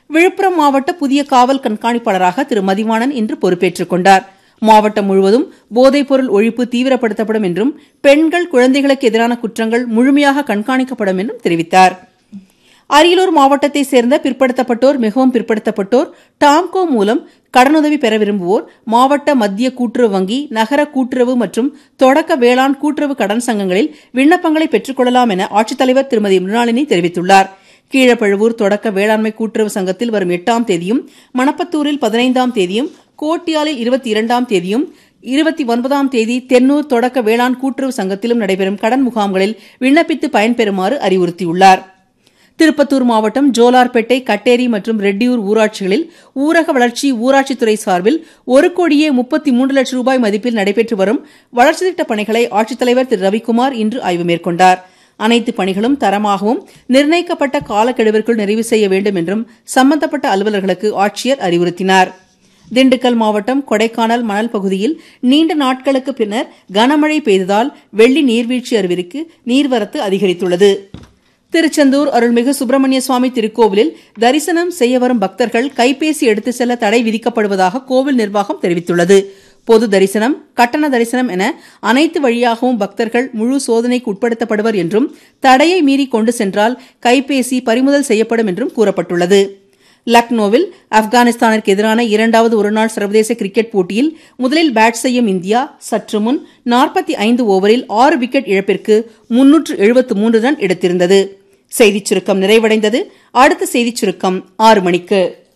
விழுப்புரம் மாவட்ட புதிய காவல் கண்காணிப்பாளராக திரு மதிவாணன் இன்று பொறுப்பேற்றுக் கொண்டார் மாவட்டம் முழுவதும் போதைப்பொருள் ஒழிப்பு தீவிரப்படுத்தப்படும் என்றும் பெண்கள் குழந்தைகளுக்கு எதிரான குற்றங்கள் முழுமையாக கண்காணிக்கப்படும் என்றும் தெரிவித்தார் அரியலூர் மாவட்டத்தை சேர்ந்த பிற்படுத்தப்பட்டோர் மிகவும் பிற்படுத்தப்பட்டோர் டாம்கோ மூலம் கடனுதவி பெற விரும்புவோர் மாவட்ட மத்திய கூட்டுறவு வங்கி நகர கூட்டுறவு மற்றும் தொடக்க வேளாண் கூட்டுறவு கடன் சங்கங்களில் விண்ணப்பங்களை பெற்றுக்கொள்ளலாம் என ஆட்சித்தலைவர் திருமதி மிருணாளினி தெரிவித்துள்ளார் கீழப்பழுவூர் தொடக்க வேளாண்மை கூட்டுறவு சங்கத்தில் வரும் எட்டாம் தேதியும் மணப்பத்தூரில் பதினைந்தாம் தேதியும் கோட்டியாலில் இருபத்தி இரண்டாம் தேதியும் இருபத்தி ஒன்பதாம் தேதி தென்னூர் தொடக்க வேளாண் கூட்டுறவு சங்கத்திலும் நடைபெறும் கடன் முகாம்களில் விண்ணப்பித்து பயன்பெறுமாறு அறிவுறுத்தியுள்ளார் திருப்பத்தூர் மாவட்டம் ஜோலார்பேட்டை கட்டேரி மற்றும் ரெட்டியூர் ஊராட்சிகளில் ஊரக வளர்ச்சி ஊராட்சித்துறை சார்பில் ஒரு கோடியே முப்பத்தி மூன்று லட்சம் ரூபாய் மதிப்பில் நடைபெற்று வரும் வளர்ச்சித் திட்டப் பணிகளை ஆட்சித்தலைவர் திரு ரவிக்குமார் இன்று ஆய்வு மேற்கொண்டார் அனைத்து பணிகளும் தரமாகவும் நிர்ணயிக்கப்பட்ட காலக்கெடுவிற்குள் நிறைவு செய்ய வேண்டும் என்றும் சம்பந்தப்பட்ட அலுவலர்களுக்கு ஆட்சியர் அறிவுறுத்தினார் திண்டுக்கல் மாவட்டம் கொடைக்கானல் மணல் பகுதியில் நீண்ட நாட்களுக்கு பின்னர் கனமழை பெய்ததால் வெள்ளி நீர்வீழ்ச்சி அருவிற்கு நீர்வரத்து அதிகரித்துள்ளது திருச்செந்தூர் அருள்மிகு சுப்பிரமணிய சுவாமி திருக்கோவிலில் தரிசனம் செய்ய வரும் பக்தர்கள் கைபேசி எடுத்து செல்ல தடை விதிக்கப்படுவதாக கோவில் நிர்வாகம் தெரிவித்துள்ளது பொது தரிசனம் கட்டண தரிசனம் என அனைத்து வழியாகவும் பக்தர்கள் முழு சோதனைக்கு உட்படுத்தப்படுவர் என்றும் தடையை மீறி கொண்டு சென்றால் கைபேசி பறிமுதல் செய்யப்படும் என்றும் கூறப்பட்டுள்ளது லக்னோவில் ஆப்கானிஸ்தானிற்கு எதிரான இரண்டாவது ஒருநாள் சர்வதேச கிரிக்கெட் போட்டியில் முதலில் பேட் செய்யும் இந்தியா சற்று முன் நாற்பத்தி ஐந்து ஓவரில் ஆறு விக்கெட் இழப்பிற்கு முன்னூற்று எழுபத்து மூன்று ரன் எடுத்திருந்தது செய்திச் சுருக்கம் நிறைவடைந்தது அடுத்த செய்திச் சுருக்கம் ஆறு மணிக்கு